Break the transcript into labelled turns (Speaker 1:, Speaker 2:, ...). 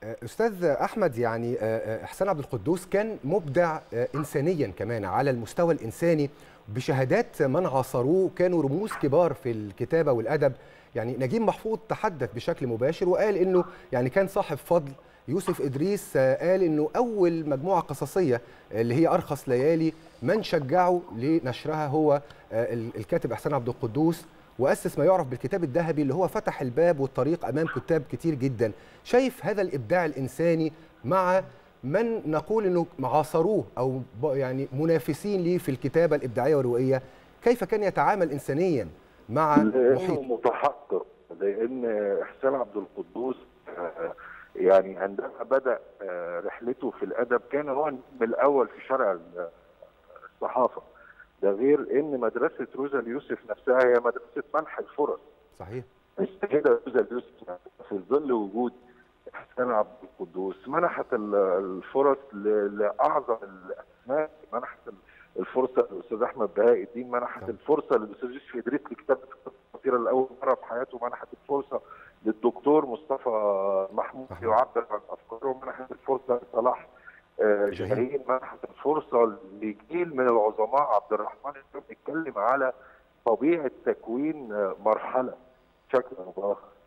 Speaker 1: استاذ احمد يعني احسان عبد القدوس كان مبدع انسانيا كمان على المستوى الانساني بشهادات من عاصروه كانوا رموز كبار في الكتابه والادب يعني نجيب محفوظ تحدث بشكل مباشر وقال انه يعني كان صاحب فضل يوسف ادريس قال انه اول مجموعه قصصيه اللي هي ارخص ليالي من شجعه لنشرها هو الكاتب احسان عبد القدوس واسس ما يعرف بالكتاب الذهبي اللي هو فتح الباب والطريق امام كتاب كتير جدا شايف هذا الابداع الانساني مع من نقول انه عاصروه او يعني منافسين ليه في الكتابه الابداعيه والروائيه كيف كان يتعامل انسانيا مع
Speaker 2: محيط متحقق لان احسان عبد القدوس يعني عندما بدا رحلته في الادب كان هو النجم الاول في شرع الصحافه ده غير ان مدرسه روزا اليوسف نفسها هي مدرسه منح الفرص
Speaker 1: صحيح
Speaker 2: السيده روزا اليوسف في ظل وجود احسان عبد القدوس منحت الفرص لاعظم الاسماء منحت الفرصه للاستاذ احمد بهاء الدين منحت الفرصه للاستاذ يوسف ادريس لكتابه القصيره لاول مره في حياته منحت الفرصه للدكتور مصطفى محمود يعبر عن افكاره منحت الفرصه لصلاح شاهين منحت الفرصه لجيل من العظماء عبد الرحمن بيتكلم على طبيعه تكوين مرحله بشكل او باخر